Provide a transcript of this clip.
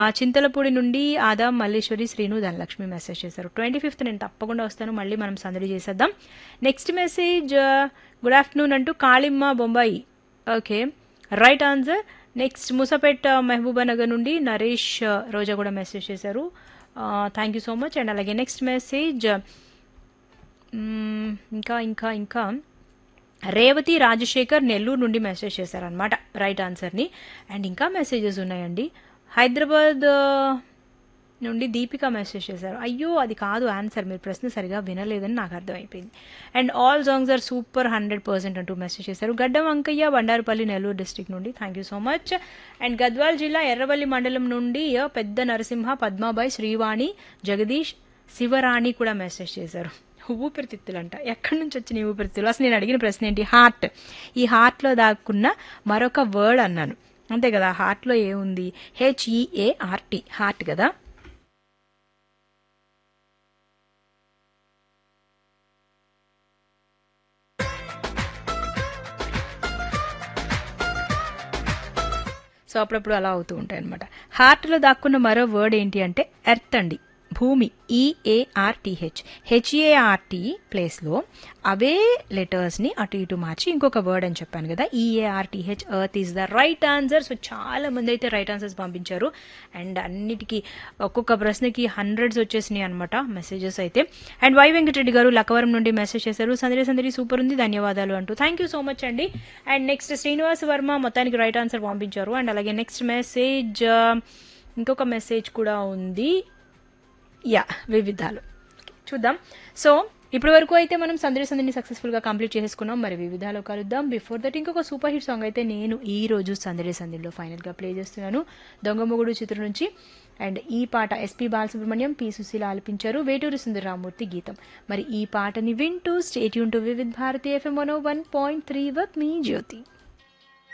ఆ చింతలపూడి నుండి Adam Malleswari Srinu Dhanalakshmi message చేశారు ట్వంటీ ఫిఫ్త్ నేను తప్పకుండా వస్తాను మళ్ళీ మనం సందడి చేసేద్దాం నెక్స్ట్ మెసేజ్ గుడ్ ఆఫ్టర్నూన్ అంటూ Kalimma Bombay okay right answer next Musapet Mahabubnagar నుండి నరేష్ ఆ, రోజా కూడా మెసేజ్ చేశారు thank you so much and అలాగే నెక్స్ట్ మెసేజ్ ఇంకా ఇంకా ఇంకా రేవతి రాజశేఖర్ నెల్లూరు నుండి మెసేజ్ చేశారనమాట రైట్ ఆన్సర్ని అండ్ ఇంకా మెసేజెస్ ఉన్నాయండి హైదరాబాద్ ఆ, నుండి దీపిక మెసేజ్ చేశారు అయ్యో అది కాదు ఆన్సర్ మీరు ప్రశ్న సరిగా వినలేదని నాకు అర్థమైపోయింది and all songs are super hundred percent అంటూ మెసేజ్ చేశారు గడ్డం అంకయ్య బండారుపల్లి నెల్లూరు డిస్ట్రిక్ట్ నుండి thank you so much and Gadwal జిల్లా ఎర్రవల్లి మండలం నుండి ఆ, పెద్ద నరసింహ పద్మాబాయ్ శ్రీవాణి జగదీష్ శివరాణి కూడా మెసేజ్ చేశారు ఊపిరితిత్తులంట ఎక్కడి నుంచి వచ్చిన ఈ ఊపిరితిత్తులు అసలు నేను అడిగిన ప్రశ్న ఏంటి హార్ట్ ఈ హార్ట్లో దాక్కున్న మరొక వర్డ్ అన్నాను అంతే కదా హార్ట్లో ఏముంది హెచ్ఈఏఆర్టీ హార్ట్ కదా సో అప్పుడప్పుడు అలా అవుతూ ఉంటాయి అనమాట హార్ట్లో దాక్కున్న మరో వర్డ్ ఏంటి అంటే ఎర్త్ అండి భూమి ఈఏఆర్టీహెచ్ హెచ్ఏఆర్టీ ప్లేస్లో అవే లెటర్స్ని అటు ఇటు మార్చి ఇంకొక వర్డ్ అని చెప్పాను కదా E A R T H earth is the right answer so చాలా మంది అయితే రైట్ ఆన్సర్స్ పంపించారు అండ్ అన్నిటికీ ఒక్కొక్క ప్రశ్నకి హండ్రెడ్స్ వచ్చేసినాయి అనమాట మెసేజెస్ అయితే అండ్ వై వెంకటరెడ్డి గారు లక్కవరం నుండి మెసేజ్ చేశారు సందడి సందడి సూపర్ ఉంది ధన్యవాదాలు అంటూ థ్యాంక్ యూ సో మచ్ అండి అండ్ నెక్స్ట్ శ్రీనివాస్ వర్మ మొత్తానికి రైట్ ఆన్సర్ పంపించారు అండ్ అలాగే నెక్స్ట్ మెసేజ్ ఇంకొక మెసేజ్ కూడా ఉంది యా వివిధాలు చూద్దాం సో ఇప్పటి వరకు అయితే మనం సందడి సందడిని సక్సెస్ఫుల్గా కంప్లీట్ చేసుకున్నాం మరి వివిధాలు కలుద్దాం బిఫోర్ దట్ ఇంకొక సూపర్ హిట్ సాంగ్ అయితే నేను ఈ రోజు సందడి సందడిలో ఫైనల్గా ప్లే చేస్తున్నాను దొంగ మొగుడు చిత్రం నుంచి అండ్ ఈ పాట ఎస్పి బాలసుబ్రహ్మణ్యం పి సుశీల ఆలపించారు వేటూరి సుందరరామూర్తి గీతం మరి ఈ పాటని వింటూ stay tuned to Vividh Bharati FM one one point three with me Jyothi